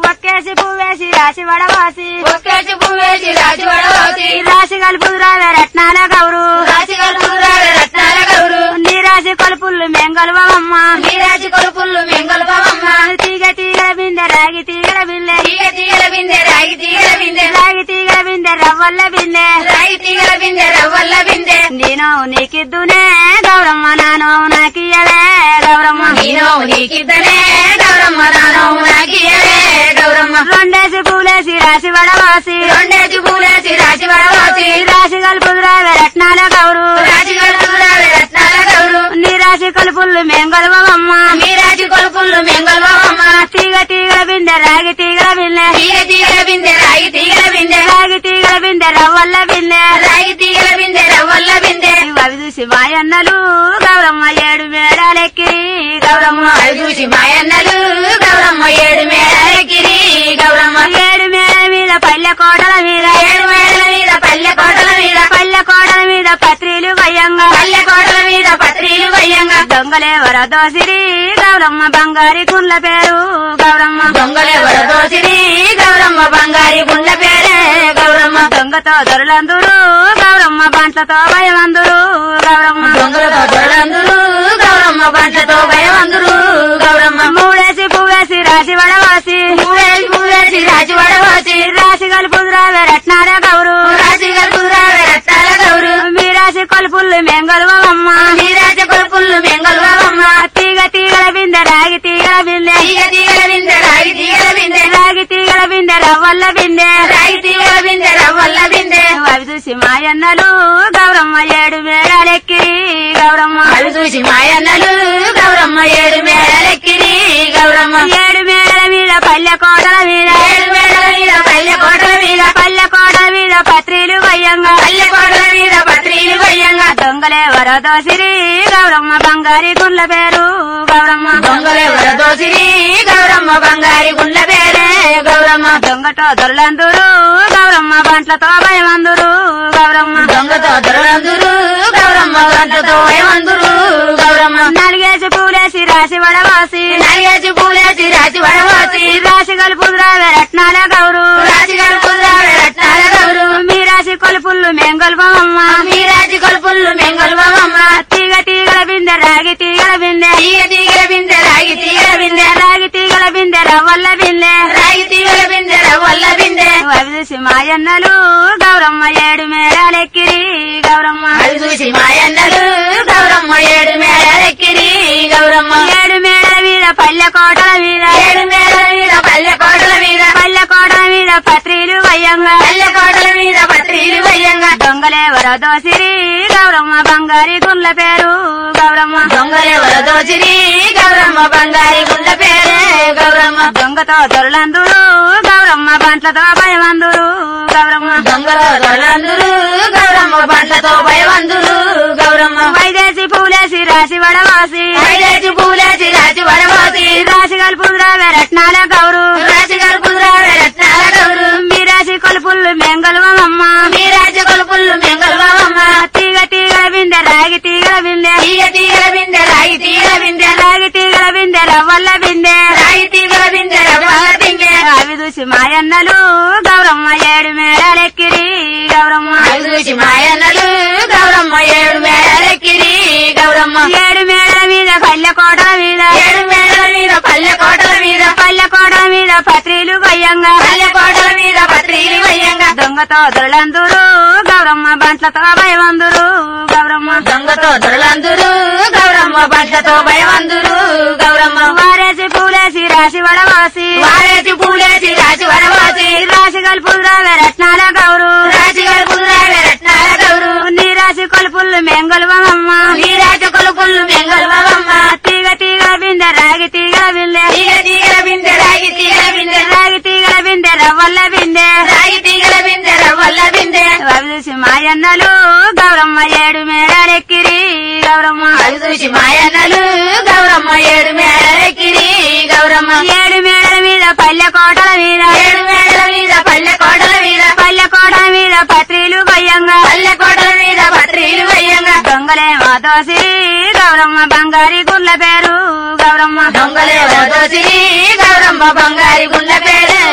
ఒక్కేసి పువ్వేసి రాసి వడవాసి ఒక్కేసి పువ్వేసి రాసి వడవాసి రాసి కలుపుదురావే రత్నాల గౌరు రాసి కలుపురావే రత్నాల గౌరు నీ రాసి కొలుపులు మెంగలువమ్మ నీరాజి కొలుపుళ్ళు మెంగళబావమ్మ తీగ తీగల బిందె రాగి తీగల బిల్లె తీగ తీగల బిందె రాగి తీగల బిందె రాగి తీగల బిందె రవ్వల్ల బిల్లె రాగి తీగల బిందె రవ్వల్ల బిందె నేను నీకిద్దునే గౌరమ్మ నానో నాకియలే గౌరమ్మ నేను నీకిద్దనే గౌరమ్మ నాను నాకియలే గౌరమ్మ రెండేసి పూలేసి రాసి వడవాసి రెండేసి పూలేసి రాసి వడవాసి రాసి కలుపుదురావే రత్నాల గౌరు రాజి కలుపురావే రత్నాల గౌరు నీ రాసి కలుపులు మెంగలువమ్మ నీరాజి కొలుపుళ్ళు మెంగళబావమ్మ తీగ తీగల బిందె రాగి తీగల బిల్లె తీగ తీగల బిందె రాగి తీగల బిందె రాగి తీగల బిందె రవ్వల్ల బిల్లె రాగి తీగల బిందె రవ్వల్ల బిందె అవి చూసి మాయన్నలు గౌరమ్మ ఏడు మేడాలెక్కి గౌరమ్మ అవి చూసి మాయన్నలు గౌరమ్మ ఏడు మేడలెక్కిరి గౌరమ్మ ఏడు మేడల మీద పల్లె కోటల మీద ఏడు మేడల మీద పల్లె కోటల మీద పల్లె కోటల మీద పత్రిలు వయ్యంగా పల్లె కోటల మీద పత్రిలు వయ్యంగా దొంగలేవర దోసిరి గౌరమ్మ బంగారి కుండ్ల పేరు గౌరమ్మ దొంగలెవర దోసిరి గౌరమ్మ బంగారి గుండె పేరే గౌరమ్మ దొంగతో దొరలందురు గౌరమ్మ బంట్లతో భయమందురు గౌరమ్మ దొంగలతో దొరలందురు గౌరమ్మ బంట్లతో భయమందురు గౌరమ్మ మూడేసి పువ్వేసి రాసి వడవాసి మూడేసి మూడేసి రాజు వడవాసి రాసి కలుపుదురావే రత్నాల గౌరు రాజు కలుపురావే రత్నాల గౌరు మీ రాసి కొలుపుల్లు మెంగలువమ్మ నీరాజ కొలుపుళ్ళు మెంగళబావమ్మ తీగ తీగల బిందె రాగి తీగల బిందె తీగ తీగల బిందె రాగి తీగల బిందె రాగి తీగల బిందె రవ్వల్ల బిందె రాగి తీగల బిందె రవ్వల్ల బిందె అవి చూసి మాయన్నలు గౌరమ్మ ఏడు మేడాలెక్కి గౌరమ్మ అవి చూసి మాయన్నలు గౌరమ్మ ఏడు మేడలెక్కిరి గౌరమ్మ ఏడు మేడల మీద పల్లె కోటల మీద ఏడు మేడల మీద పల్లె కోటల మీద పల్లె కోటల మీద పత్రిలు వయ్యంగా పల్లె కోటల మీద పత్రిలు వయ్యంగా దొంగలే వరదోసిరి గౌరమ్మ బంగారి గుండ్ల పేరు గౌరమ్మ దొంగలెవర దోసిరి గౌరమ్మ బంగారి గుండె పేరే గౌరమ్మ దొంగతో దొరలందురు గౌరమ్మ బంట్లతో భయమందురు గౌరమ్మ దొంగతో దొరలందురు గౌరమ్మ గంటతో భయమందురు గౌరమ్మ నలిగేసి పూలేసి రాసి వడవాసి నరిగేసి పూలేసి రాసి వడవాసి రాసి కలుపుదురావే రత్నాల గౌరు రాసి కలుపురావే రత్నాల గౌరు మీ రాసి కొలుపుల్లు మెంగల్బమ్మ మీరాజి కొలుపుళ్ళు మెంగళబావమ్మ తీగ తీగల బిందె రాగి తీగల బిందె తీగ తీగల బిందె రాగి తీగల బిందె రాగి తీగల బిందె రవ్వల్ల బిందె రాగి తీగల బిందె రవ్వల్ల బిందె అవి చూసి మాయన్నలు గౌరమ్మ ఏడు మేడాలెక్కిరి గౌరమ్మ అది చూసి మాయన్నలు గౌరమ్మ ఏడు మేడలెక్కిరి గౌరమ్మ ఏడు మేడల మీద పల్లె కోటల మీద ఏడు మేడల మీద పల్లె కోటల మీద పల్లె కోటల మీద పత్రిలు వయ్యంగా పల్లె కోటల మీద పత్రిలు వయ్యంగా దొంగలే వరదోసిరి గౌరమ్మ బంగారి గుండ్ల పేరు గౌరమ్మ దొంగలెవర దోచిరి గౌరమ్మ బంగారి గుండె పేరే గౌరమ్మ దొంగతో దొరలందురు గౌరమ్మ బంట్లతో భయమందురు గౌరమ్మ దొంగల దొరలందురు గౌరమ్మ పంటతో భయవందురు గౌరమ్మ వైదేసి పూలేసి రాసి వడవాసి ఐదేసి పూలేసి రాసి వడవాసి రాసి కలుపుదురావే రత్నాల గౌరు రాసి కలుపురావే రత్నాల గౌరు మీ రాసి కొలుపుల్లు మెంగలువమ్మ మీరాజ కొలుపుళ్ళు మెంగళబావమ్మ తీగ తీగల బిందె రాగి తీగల బిందె తీగ తీగల బిందె రాగి తీగల బిందె రాగి తీగల బిందె రవ్వల్ల బిందె రాగి తీగల బిందె రవ్వల బిందె అవి చూసి మాయన్నలు గౌరమ్మ ఏడు మేడాలెక్కిరి గౌరమ్మ అవి చూసి మాయన్నలు గౌరమ్మ ఏడు మేడలెక్కిరి గౌరమ్మ ఏడు మేడల మీద పల్లె కోటల మీద ఏడు మేడల మీద పల్లె కోటల మీద పల్లె కోటల మీద పత్రిలు వయ్యంగా పల్లె కోటల మీద పత్రిలు వయ్యంగా దొంగతో దొరలందురు గౌరమ్మ బంట్లతో భయమందురు గౌరమ్మ దొంగతో దొరలందురు గౌరమ్మ బంట్లతో భయవందురు గౌరమ్మ వారేసి పూలేసి రాసి వడవాసి వారేసి పూలేసి రాసి వడవాసి రాసి కలుపుదురావే రత్నాల గౌరు రాసి కలుపురావే రత్నాల గౌరు నీ రాసి కొలుపుల్లు మెంగలువమ్మ నీరాజ కొలుపుళ్ళు మెంగళబావమ్మ తీగ తీగల బిందె రాగి తీగల బిందె తీగ తీగల బిందె రాగి తీగల బిందె రాగి తీగల బిందె రవ్వల్ల బిందె రాగి తీగల బిందె రవ్వల్ల బిందె అవి చూసి మాయన్నలు గౌరమ్మ ఏడు మేడాలెక్కిరి గౌరమ్మ అవి చూసి మాయన్నలు గౌరమ్మ ఏడు మేడలెక్కిరి గౌరమ్మ ఏడు మేడల మీద పల్లె కోటల మీద ఏడు మేడల మీద పల్లె కోటల మీద పల్లె కోటల మీద పత్రిలు వయ్యంగా పల్లె కోటల మీద పత్రిలు వయ్యంగా దొంగలే మాతోసి గౌరమ్మ బంగారి గుండ్ల పేరు గౌరమ్మ దొంగలే వదోసిరి గౌరమ్మ బంగారి గుండె పేరే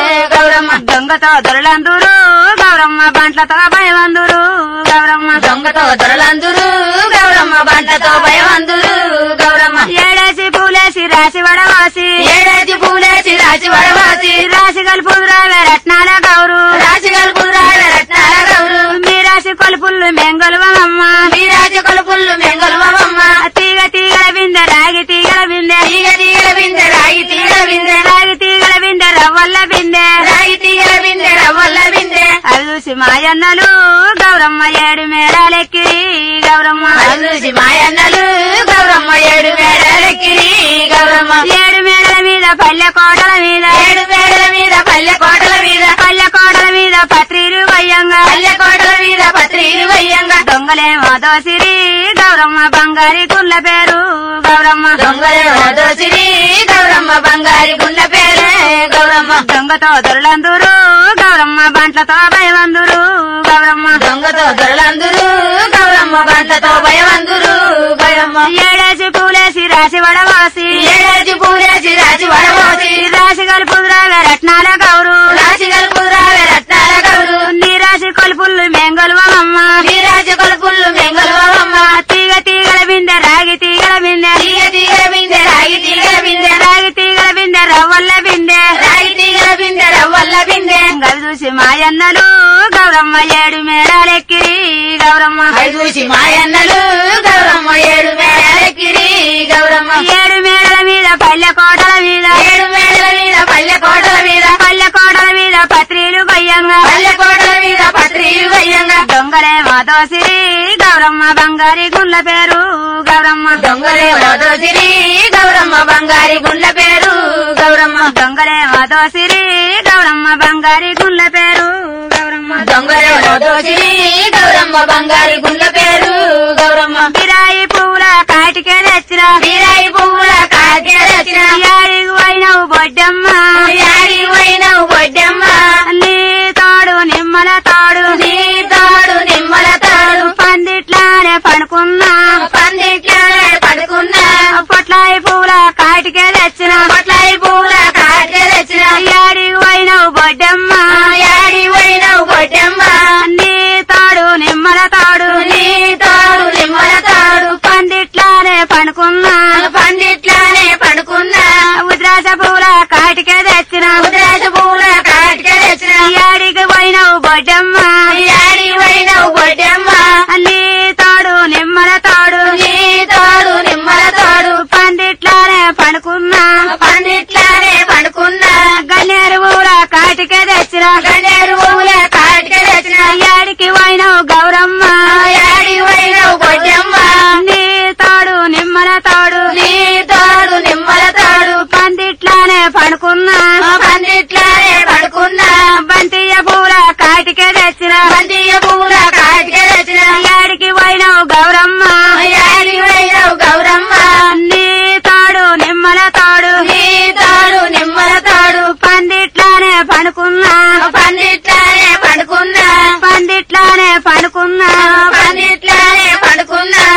దొంగతో దొరలందురు గౌరమ్మ బంట్లతో భయవందురు గౌరమ్మ దొంగతో దొరలందురు గౌరమ్మ బంటతో భయవందురు గౌరమ్మ ఏడేసి పూలేసి రాసి వడవాసి ఏడాది పూలేసి రాసి వడవాసి రాసి కలుపుదురావే రత్నాల గౌరు రాసి కలుపురాడ రత్నాల గౌరు మీ రాసి కొలుపుల్లు మెంగలువమ్మ మీరాజు కొలుపుల్లు మెంగలువమ్మ తీగ తీగల బిందె రాగి తీగల బిందె తీగ తీగల బిందె రాగి తీగల బిందె రాగి తీగల బిందె రవ్వల్ల బిందె రాగి తీగల బిందె రవ్వల్ల బిందె అవి చూసి మాయన్నలు గౌరమ్మ ఏడు మేడాలెక్కి గౌరమ్మ అది చూసి మాయన్నలు గౌరమ్మ ఏడు మేడలెక్కిరి గౌరమ్మ ఏడు మేడల మీద పల్లె కోటల మీద ఏడు మేడల మీద పల్లె కోటల మీద పల్లె కోటల మీద పత్రిలు వయ్యంగా పల్లె కోటల మీద పత్రిలు వయ్యంగా దొంగలేమో దోసిరి గౌరమ్మ బంగారి గుళ్ళ పేరు గౌరమ్మ దొంగలే దోసిరి గౌరమ్మ బంగారి గుండె పేరే గౌరమ్మ దొంగతో దొరలందురు గౌరమ్మ బంట్లతో భయవందురు గౌరమ్మ దొంగతో దొరలందురు గౌరమ్మ బంటతో భయవందురు గౌరమ్మ ఏడేసి పూలేసి రాసి వడవాసి ఏడాది పూలేసి రాసి వడబోసి రాసి కలుపుదురావే రత్నాల గౌరు రాసి కలుపురావే రత్నాల గౌరు నీ రాసి కొలుపుల్లు మెంగలువమ్మ వీరాజు కొలుపుల్లు మెంగలువమ్మ తీగ తీగల బిందె రాగి తీగల బిందె తీగ తీగల బిందె రాగి తీగల బిందె రాగి తీగల బిందె రవ్వల్ల బిందె రాగి తీగల బిందె రవ్వల్ల బిందె గవి చూసి మాయన్నలు గౌరమ్మ ఏడు మేడాలెక్కిరి గౌరమ్మ అవి చూసి మాయన్నలు గౌరమ్మ ఏడు మేడలెక్కిరి గౌరమ్మ ఏడు మేడల మీద పల్లె కోటల మీద ఏడు మేడల మీద పల్లె కోటల మీద పల్లె కోటల మీద పత్రిలు భయంగా పల్లె కోటల మీద పత్రిలు వయ్యంగా దొంగలే మాధోసిరి గౌరమ్మ బంగారి గుళ్ళ పేరు గౌరమ్మ దొంగలే వదోసిరి గౌరమ్మ బంగారి గుండె పేరు గౌరమ్మ దొంగలే మాధోసిరి గౌరమ్మ బంగారి గుళ్ళ పేరు గౌరమ్మ దొంగలే వదోసిరి గౌరమ్మ బంగారి గుండె పేరు గౌరమ్మ కిరాయి పువ్వుల కాటికే తెచ్చిన వీరాయి పువ్వుల కాకేసిన యాడికి పోయినవు బొడ్డమ్మ యాడి పోయినవు గొడ్డమ్మ నీ తాడు నిమ్మల తాడు నీ తాడు నిమ్మల తాడు పందిట్లానే పడుకున్నా పందిట్లోనే పడుకున్నా పొట్లాయి పువ్వుల కాటికే తెచ్చిన పొట్లాయి పువ్వుల కాకే తెచ్చిన యాడికి పోయినవు బొడ్డమ్మ యాడి పోయినవు గొడ్డమ్మ నీ తాడు నిమ్మల తాడు నీ తాడు నిమ్మల తాడు పందిట్లానే పడుకున్నా పందిట్లోనే పడుకున్నా ఉద్రాస పువ్వుల కాటికే తెచ్చిన ఉద్రాజ పువ్వుల కాకే తెచ్చిన యాడికి పోయినవు బొడ్డమ్మ యాడి పోయినవు గొడ్డమ్మ నీ తాడు నిమ్మల తాడు నీ తాడు నిమ్మల తాడు పందిట్లానే పడుకున్నా పందిట్లోనే పడుకున్నా గన్నేరు పువ్వుల కాటికే తెచ్చిన గన్నేరు పువ్వుల కాకే తెచ్చిన యాడికి పోయినవు గౌరమ్మ యాడి పోయినవు గొడ్డమ్మ నీ తాడు నిమ్మల తాడు నీ తాడు నిమ్మల తాడు పందిట్లానే పడుకున్నా పందిట్లోనే పడుకున్నా బంతియ్య పూల కాటికే తెచ్చిన బంతియ పువ్వుల కాకే తెచ్చిన యాడికి పోయినవు గౌరమ్మ యాడి పోయినవు గౌరమ్మ నీ తాడు నిమ్మల తాడు నీ తాడు నిమ్మల తాడు పందిట్లానే పడుకున్నా పందిట్లోనే పడుకున్నా పందిట్లానే పడుకున్నా పందిట్లోనే పడుకున్నా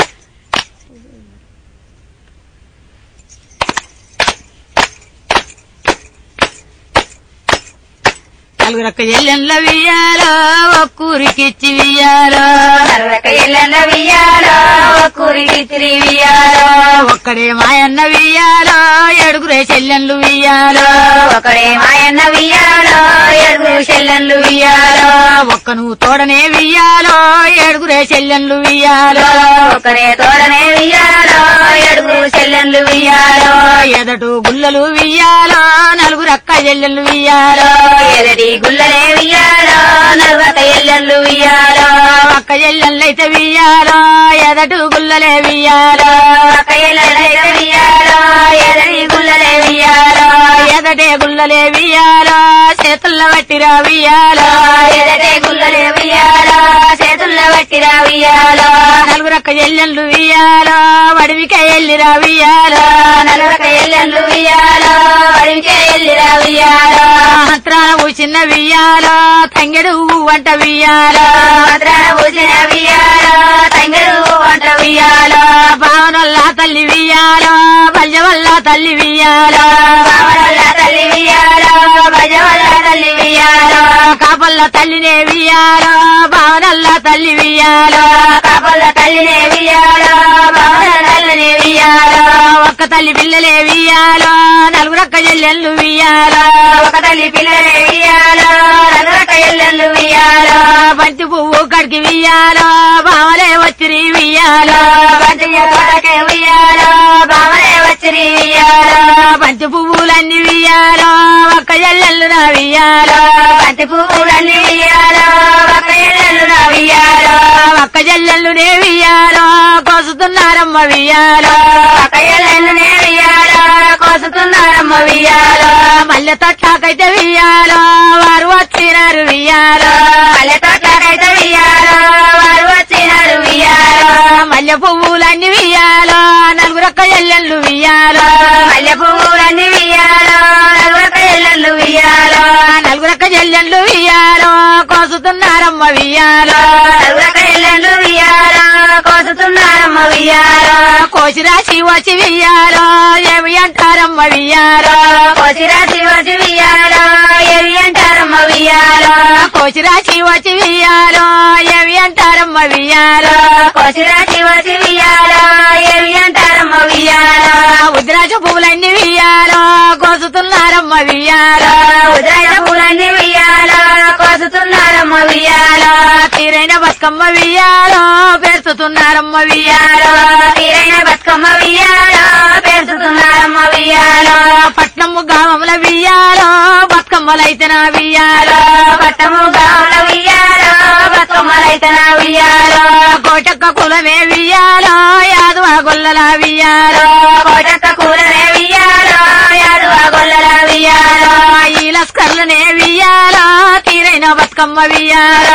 నలుగురక్క ఎల్లెన్ల వియ్యాలో ఒక్కూరికిచ్చి వియ్యాలో నరక ఎల్లన్న వియ్యాలో కురికి తిరిగియాలో ఒక్కడే మాయన్న వియ్యాలో ఏడుగురే చెల్లెన్లు వియ్యాలో ఒకడే మాయన్న వియ్యాలో ఏడుగురు చెల్లెన్లు వియ్యాలో ఒక్కను తోడనే వియ్యాలో ఏడుగురే చెల్లెన్లు వియ్యాలో ఒకరే తోడనే వియ్యాలో ఏడుగురు చెల్లెన్లు వియ్యాలో ఎదటు గుల్లలు వియ్యాలో నలుగురక్క చెల్లెన్లు వియ్యాలో ఎదటి గుల్లనే వియ్యాలో నలుగక ఎల్లెన్లు వియ్యాలో అక్క చెల్లెళ్ళైతే వియ్యాలో ఎదటు గుల్లలే వియ్యాలో ఒక ఎల్లెలైతే వియ్యాలో ఎదటి గుల్లనే వియ్యాలో ఎదటే గుల్లలే వియ్యాలో చేతుల్లో పట్టిరా వియ్యాలో ఎదటే గుల్లనే వియ్యాలో చేతుల్లో పట్టిరా వియ్యాలో నలుగురక్క చెల్లెళ్ళు వియ్యాలో వడివిక ఎల్లిరా వియ్యాలో నలుగక ఎల్లెన్లు వియ్యాలో అడిగితే ఎల్లిరా వియ్యాలో మంత్రాల చిన్న వియ్యాలో తంగెడు వంట వియ్యాలో భద్రాన పూసిన వియ్యాలో తంగడు వంట వియ్యాలో భావనల్ల తల్లి వియ్యాలో బల్య వల్ల తల్లి వియ్యాలో బావనల్ల తల్లి వియ్యాలో భజవల్ల తల్లి వియ్యాలో కాపల్ల తల్లినే వియాలో భావనల్ల తల్లి వియాలో కాపల్ల తల్లినే వియాలో భవన తల్లినే వియాలో ఒక్క తల్లి పిల్లలే వియాలో నలుగురక్క చెల్లెళ్ళు వియాలో ఒక తల్లి పిల్లలే వియాలో నలుగురక ఎల్లెల్లు వియాలో బంతి పువ్వు కడికి వియాలో భావలే వచ్చిరి వియాలో బంతియ కొడకే వియాలో భవనే వచ్చిరి వియాలో బంతి పువ్వులన్నీ వియాలో ఒక్క చెల్లెళ్ళు నా వియాలో బంతి పువ్వులన్నీ వియాలో ఒక ఎల్లెల్లు నా వియాలో ఒక్క చెల్లెళ్ళునే వియాలో కోసుతున్నారమ్మ వియాలో ఒక ఎల్లెల్లునే వియాలో కోసుతున్నారమ్మ వియాలో మల్లె తొట్టాకైతే వియాలో వారు వచ్చినారు వియాలో మల్లె తోటకైతే వియాలో వారు వచ్చినారు వియాలో మల్లె పువ్వులన్నీ వియాలో నలుగురొక్క ఎల్లెళ్ళు వియాలో మల్లె పువ్వులన్నీ వియాలో నలుగురక ఎల్లెల్లు వియాలో నలుగురొక్క చెల్లెళ్ళు వియాలో కోసుతున్నారమ్మ వియాలో నలుగురక ఎల్లెల్లు వియాలో కోసుతున్నారమ్మ వియాలో కోసిరాశి వచ్చి వియాలో ఏమి అంటారమ్మ వియాలో కోసిరాశి వచ్చి వియాలో ఎవి అంటారమ్మ వియాలో కోసిరాశి వచ్చి వియాలో ఏమి అంటారమ్మ వియాలో కోసిరాశి వచ్చి వియాలో ఎవి అంటారమ్మ వియాలో ఉద్రాజ పువ్వులన్నీ వియాలో కోసుతున్నారమ్మ వియాలో ఉదయ పూలన్నీ వియాలో కోసుతున్నారమ్మ వియాలో తీరైన బతుకమ్మ వియాలో పెరుతున్నారమ్మ వియాలో తీరైన బతుకమ్మ వియాలో పెడుతున్నారమ్మ వియాలో పట్నము గామముల వియాలో బతుకమ్మలైతే నా వియాలో పట్టము గావుల వియాలో బతుకమ్మలైతన వియాలో కోటక్క కులమే వియాలో యాదవ గొల్లల వియాలో కోటక్క కూరనే వియాలో యాదువ గొల్లల వియాలో ఈలస్కర్లనే వియాలో తీరైన బతుకమ్మ వియాలో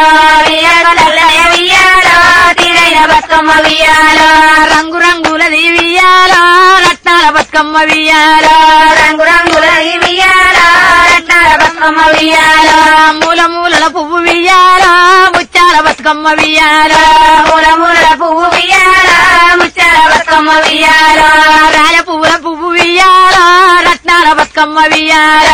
వియాలనే వియాలో తీరైన బతుకమ్మ వియాలో రంగు రంగులది వియాలో రత్నాల బతుకమ్మ వియాలో రంగు రంగుల వియాలో రత్నాల బతుకమ్మ వియాలో మూల మూలల పువ్వు వియాలో ముత్యాల బతుకమ్మ వియాలో మూల మూల పువ్వు వియాలో ముచ్చాల బతుకమ్మ వియాలో రాజ పువ్వుల పువ్వు వియాలో రత్నాల బతుకమ్మ వియాలో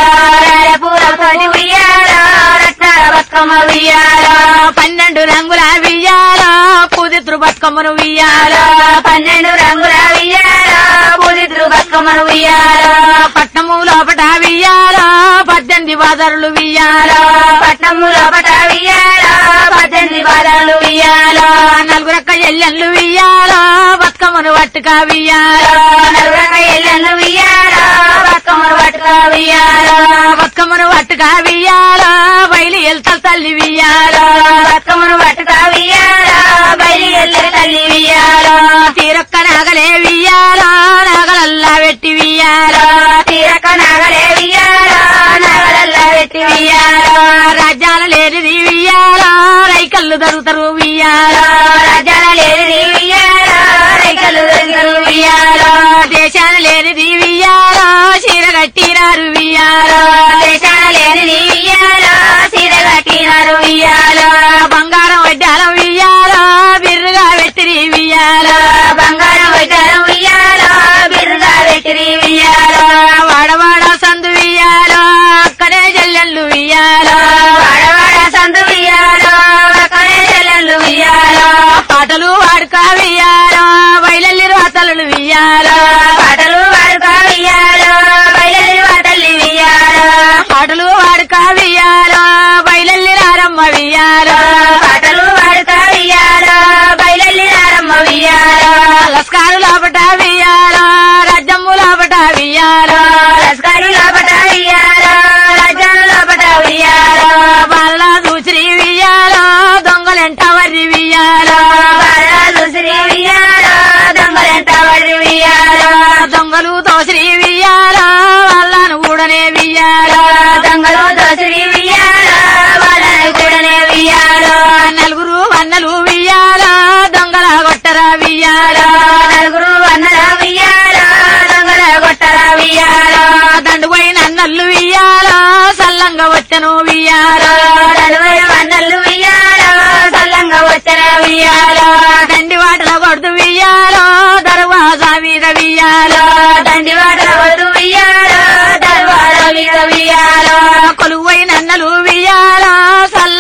పూల తోటి వియాలో రత్నాల బతుకమ్మ వియాలో పన్నెండు రంగుల వియాలో పూదిత్రు బతుకమ్మను వియాలో పన్నెండు రంగుల వియాలో పూజితులు బతుకమ్మను వియాలో పట్నము లోపట వియాలో పద్దెనిమిది బాదరులు వియాలో పట్నము లోపట వియాలో పద్దెనిమిది బాధలు వియాలో నలుగురక్క ఎల్లెళ్ళు వియాలో బతుకమ్మను పట్టుక వియాలో నలుగురక ఎల్లెన్ను వియాలో బతుకమ్మను పట్టుక వియాలో బతుకమ్మను పట్టుక వియాలో బయలు వెళ్తా తల్లి వియాలో బతుకమ్మను పట్టుక వియాలో బయలు ఎల్లె తల్లి వియాలో తీరొక్క నాగలే వియాలో నాగలల్లా పెట్టి వియాలో తీరక నగలే వియాలో నగలల్లా పెట్టి వియాలో రాజ్యాల లేనిది వియాలో రైకల్లు దొరుకుతారు వియాలో రాజాల లేని వియాలో రైకలు దొరికిన వియాలో దేశాల లేనిది వియాలో చీర కట్టినారు వియాలో దేశాల లేని వియాలో సీర కట్టినారు వియాలో బంగారం వడ్డాలం వియాలో బిర్రుగా పెట్టిరి వియాలో బంగారం వడ్డారం వియాలో బిరుగా పెట్టిరి వియాలో వాడవాడ సందు వియాలో అక్కడే జల్లెళ్ళు వియాలో వాడవాడ సందు వియాలో అక్కడే చెల్లెళ్ళు వియాలో పాటలు వాడుక వియాలో బయలల్లి రాతలు వియాలో పాటలు వాడుక వియాలో బయలు వాటల్లి వియాలో పాటలు వాడుక వియాలో బయలల్లి రారమ్మ వియాలో పాటలు వాడుక వియాలో బయలల్లి రారమ్మ వియాలో లస్కారు లోపట వియాలో రాజ్యము లోపట వియాలో లస్కరు లోపట వియాలో రాజ్యాలు లోపట వియాలో బాల దూసిరి వియాలో దొంగలెంట వర్రి వియాలో బాలాలు శ్రీ వియాలో దొంగలెంట వడి వియాలో దొంగలు దోసిరి వియాలో వాళ్ళను కూడనే వియాలో దొంగలు దోసిరి వియాలో వాళ్ళని కూడనే వియాలో నలుగురు వన్నలు వియాలో దొంగల కొట్టరా వియాలో నలుగురు వందల వియాలో దొంగల కొట్టర వియాలో దండుపోయి నన్నల్లు వియాలో సల్లంగా వచ్చను వియాలో నలుగురు వందలు వియాలో సల్లంగా వచ్చర వియాలో దండి వాటల కొడుతు వియాలో దర్వాజా మీద వియాలో దండి వాటల వద్దు వియాలో దర్వాడ మీద వియాలో కొలువై నన్నలు వియాలో సల్ల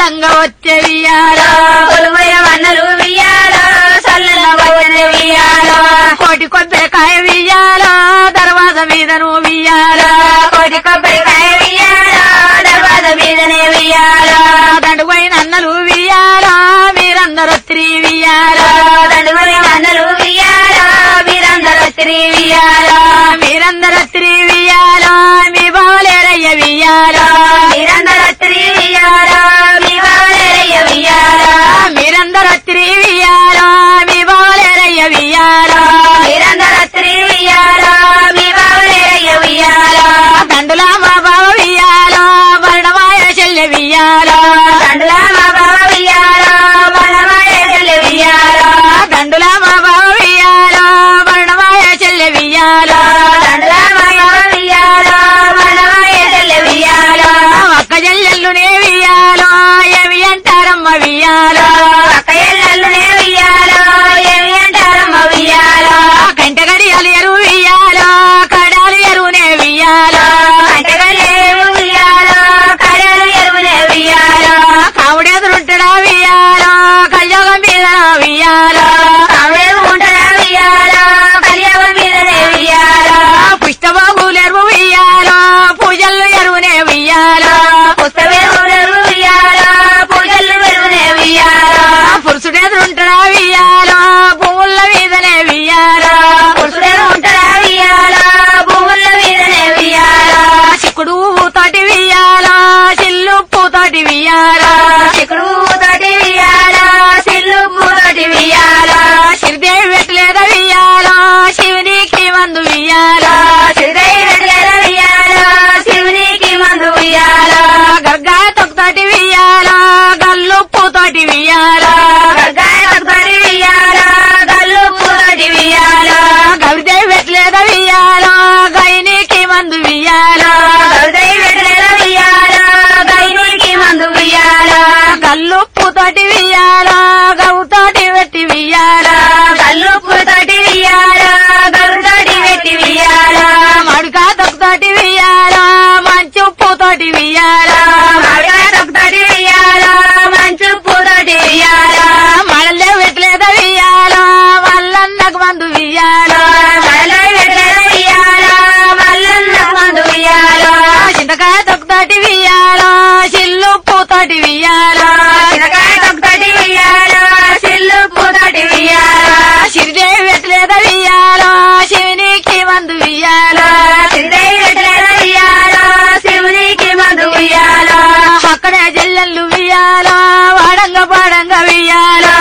సల్లంగా వచ్చే వియాలో కొలువైన వన్నలు వియ్యాలో సల్లన భజన వియ్యాలో కోటి కొబ్బరికాయ వియాలో దర్వాజ మీద నువ్వు వియాలో కోటి కొబ్బరికాయ వియ్యాలో దర్వాజ మీదనే వియ్యాలో దండుపోయిన అన్నలు వియాలో మీరందరూ స్త్రీ వియాలో దండుమని వన్నలు వియ్యాలో మీరందరూ స్త్రీ వియ్యాలో మీరందరూ స్త్రీ వియాలో మీ బావలేరయ్య వియాలో మీరందరూ స్త్రీ వియ్యాలో మీ వాళ్ళయ్య వియ్యాలో మీరందరూ స్త్రీ వియాలో మీ బావలేరయ్య వియాలో మీరందరూ స్త్రీ వియ్యాలో మీ వాళ్ళయ్య వియ్యాలో దండులా మా బావ వియాలో వర్ణమాయ చెల్లె వియాలో దండులా మా బావ వియ్యాలో మనమాయ చెల్లి వియ్యాలో దండులా మా బావ వియాలో వర్ణమాయ చెల్లె వియాలో దండులా మా బావ వియ్యాలో మనమాయ చెల్లి వియ్యాలో ఒక్క చెల్లెల్లునే వియాలో ఏమి అంటారమ్మ వియాలో అక్కయ్యల్లునే వియ్యాలో ఏమి అంటారమ్మ వియ్యాలో కంట గడియాలు ఎరువు వియాలో కడాలు ఎరువునే వియాలో అంటగలేవు వియ్యాలో కడలు ఎరువునే వియ్యాలో కావుడెదురుంటడా వియాలో కళ్యోగం మీద వియాలో కావేవు ఉంటదా వియ్యాలో కలియవ మీదనే వియ్యాలో పుష్టబాబులు ఎరువు వియాలో పూజలు ఎరువునే వియాలో పుస్తవేవు వియ్యాలో పూజలు వెరువునే వియ్యాలో పురుషుడెదురుంటడా వియాలో పువ్వుల మీదనే వియాలో పురుషుడేమో ఉంటదా వియ్యాలో భూముల మీదనే వియ్యాలో చిక్కుడు తోటి వియాలో చిల్లు పూతోటి వియాలో చిక్కుడు తోటి వియ్యాలో సిల్లు పూతోటి వియ్యాలో శ్రీదేవి పెట్టలేద వియాలో శివునికి మందు వియాలో శ్రీదై వెట్లేద వియ్యాలో శివునికి మందు వియ్యాలో గర్గా తొక్కుతోటి వియాలో గల్లు పూతోటి వియాలో గర్గాయ తోటి వియ్యాలో గల్లు పూతోటి వియ్యాలో గవిదేవి పెట్టలేద వియాలో గైనికి మందు వియాలో శ్రీదై వెట్లేద వియ్యాలో గైనికి మందు వియ్యాలో గల్లు పూతోటి వియాలో గవుతోటి పెట్టి వియాలో గల్లు పూతోటి వియ్యాలో గరుతోటి పెట్టి వియ్యాలో మడుకా తొక్కుతోటి వియాలో మంచు పూతోటి వియాలో మామిడికాయ తోటి వియ్యాలో మంచు పూతోటి వియ్యాలో మడలే పెట్టలేద వియాలో మల్లన్నకు మందు వియాలో మళ్ళీ వెట్లేద వియ్యాలో మల్లన్న మందు వియ్యాలో చింతకాయ తొక్కుతోటి వియాలో చిల్లు పూతోటి వియాలో చిరకాయ తొక్కటి వియ్యాలో సిల్లు పూతోటి వియ్యాలో శ్రీదేవి పెట్టలేద వియాలో శివునికి మందు వియాలో సిద్ధై వెట్లేద వియ్యాలో శివునికి మందు వియ్యాలో అక్కడే జల్లెళ్ళు వియాలో వాడంగ పాడంగ వియాలో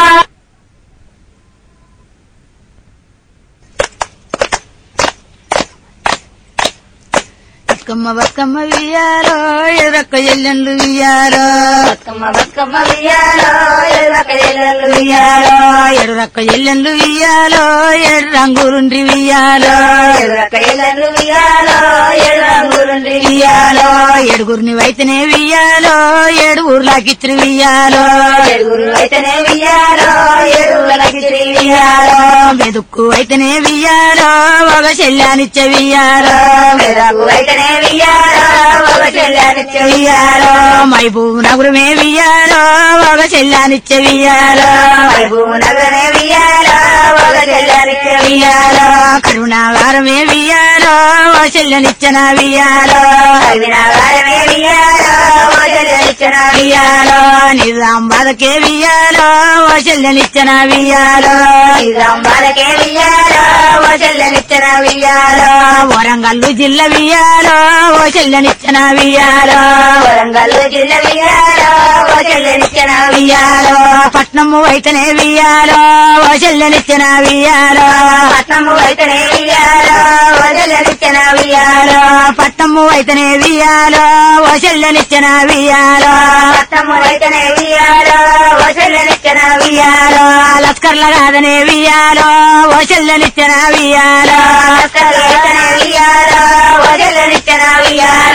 బతుకమ్మ బతుకమ్మ వియాలో ఎర్రక్క ఎల్లెళ్ళు వియాలో బతుకమ్మ బతుకమ్మ వియ్యాలో ఎర్రక ఎల్లెల్లు వియ్యాలో ఎర్రక్క ఎల్లెళ్ళు వియాలో ఎర్ర రంగురుండ్రి వియాలో ఎర్రక ఎల్లెల్లు వియ్యాలో ఎర్రంగురుండి వియ్యాలో ఏడుగురిని వైతనే వియాలో ఏడు ఊర్లాకిత్రి వియాలో ఏడుగురు అయితేనే వియ్యాలో ఏడుగులకి శ్రీ వియ్యాలో మెదుక్కు అయితేనే వియాలో ఒక చెల్లానిచ్చే వియాలో మెదకు అయితేనే వియ్యాలో ఒక చెల్లానిచ్చే వియ్యాలో మైబూ నగురమే వియాలో ఒక చెల్లానిచ్చే వియాలో వైభూ నగరనే వియ్యాలో ఒక చెల్లానిచ్చే వియ్యాలో కరుణాగారమే వియాలో ఒక చెల్లనిచ్చిన వియాలో అవినాగారమే వియ్యాలో ఒక చెల్లానిచ్చిన వియ్యాలో నిజాం బాధకే వియాలో ఒక చెల్లనిచ్చిన వియాలో నిజాంబాలకే వియ్యాలో ఒక చెల్లానిచ్చిన వియ్యాలో వరంగల్లు జిల్లా వియాలో ఓ చెల్లనిచ్చిన వియాలో వరంగల్ జిల్లా వియ్యాలో ఒక చెల్లానిచ్చిన వియ్యాలో పట్నము అయితేనే వియాలో ఓ చెల్లనిచ్చిన వియాలో పట్నము అయితేనే వియ్యాలో ఒక చెల్లానిచ్చిన వియ్యాలో పట్నము అయితేనే వియాలో ఓ చెల్లనిచ్చిన వియాలో పట్నము అయితేనే వియ్యాలో ఒక చెల్లానిచ్చిన వియ్యాలో లస్కర్ల కాదనే వియాలో ఓ చెల్లనిచ్చిన వియాలో అయితేనే వియ్యాలో ఒక చెల్లానిచ్చిన వియ్యాలో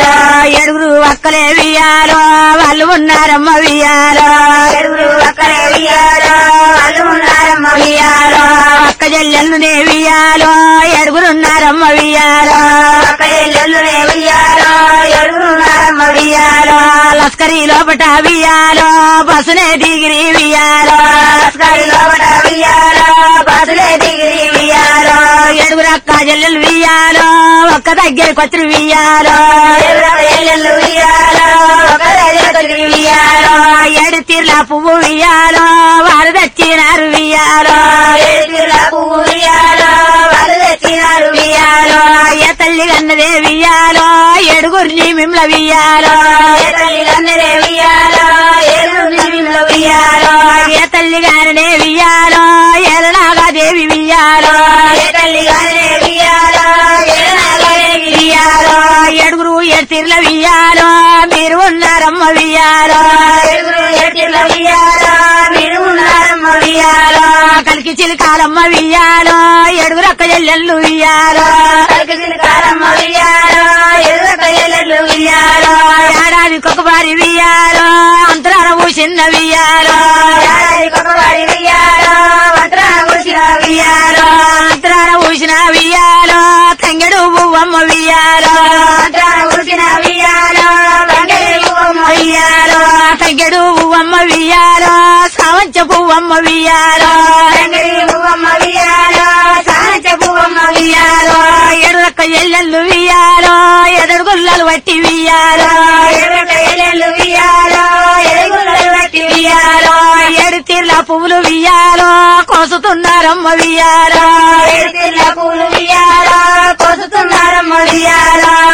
ఏడుగురు అక్కలే వియాలో వాళ్ళు ఉన్నారమ్మ వియాలో ఏడుగురు అక్కలే వియ్యాలో వాళ్ళు ఉన్నారమ్మ వియ్యాలో అక్క చెల్లెళ్ళు వియాలో ఏడుగురున్నారమ్మ వియాలో అక్క ఎల్లు వియ్యాలో ఏడుగురు ఉన్నారమ్మ వియాలో వియ్యాలో లస్కరీ లోపట వియాలో బస్సునే దిగిరి వియాలో లస్కరి లోపట వియ్యాలో బస్సులే దిగిరి వియ్యాలో ఏడుగురు అక్క చెల్లెలు వియాలో ఒక్క దగ్గరికి వచ్చి వియాలో ఏడుగురు ఎల్లెళ్ళు వియ్యాలో ఒక దగ్గరికి వియ్యాలో ఏడు తీర్ల పువ్వు వియాలో వారు తెచ్చినారు వియాలో ఏడుగుల పువ్వు వియ్యాలో వాళ్ళు తెచ్చినారు వియ్యాలో ఏ తల్లి కన్నదే వియాలో ఏడుగురిని మిమ్ల వియాలో ఏ తల్లి కన్నెలే వియ్యాలో ఏడుగురు నిమిలో వియ్యాలో ఏ తల్లి గారనే వియాలో ఎలనాగా దేవి వియాలో ఏ తల్లి కన్నెలే వియ్యాలో ఏడుగురు వియ్యాలో ఏడుగురు ఏడు తీర్ల వియాలో మీరు ఉన్నారమ్మ వియాలో ఏడుగురు ఎట్టిల వియ్యాలో మీరు ఉన్నారమ్మ వియ్యాలో కలికి చిలకాలమ్మ వియాలో ఏడుగురు అక్క చెల్లెళ్ళు వియాలో కలిసి కారమ్మ వియ్యాలో ఎదురక ఎల్లెళ్ళు వియ్యాలో ఏడాదికి వారి వియాలో అంతరాన పూసిన వియాలో ఏడాది కొకవాడి వియ్యాలో వస్త్రాన కూసిన వియ్యాలో అంతరాన పూసిన వియాలో తంగెడు పువ్వమ్మ వియాలో వస్త్రాన కూసిన వియ్యాలో బంగళి పువ్వమ్మ వియాలో తంగెడు పువ్వమ్మ వియాలో సావంచ పువ్వమ్మ వియాలో బంగళి పువ్వమ్మ వియ్యాలో సానచ పువ్వమ్మ వియాలో ఎడురక్క ఎల్లెళ్ళు వియాలో ఎదడు గుల్లలు వట్టి వియాలో ఎదురక ఎల్లెళ్ళు వియ్యాలో ఎదుగులు బట్టి వియ్యాలో ఏడు తీర్ల పువ్వులు వియాలో కోసుతున్నారమ్మ వియాలో ఎడుతిల్ల పూలు వియ్యాలో కోసుతున్నారమ్మ వియ్యాలో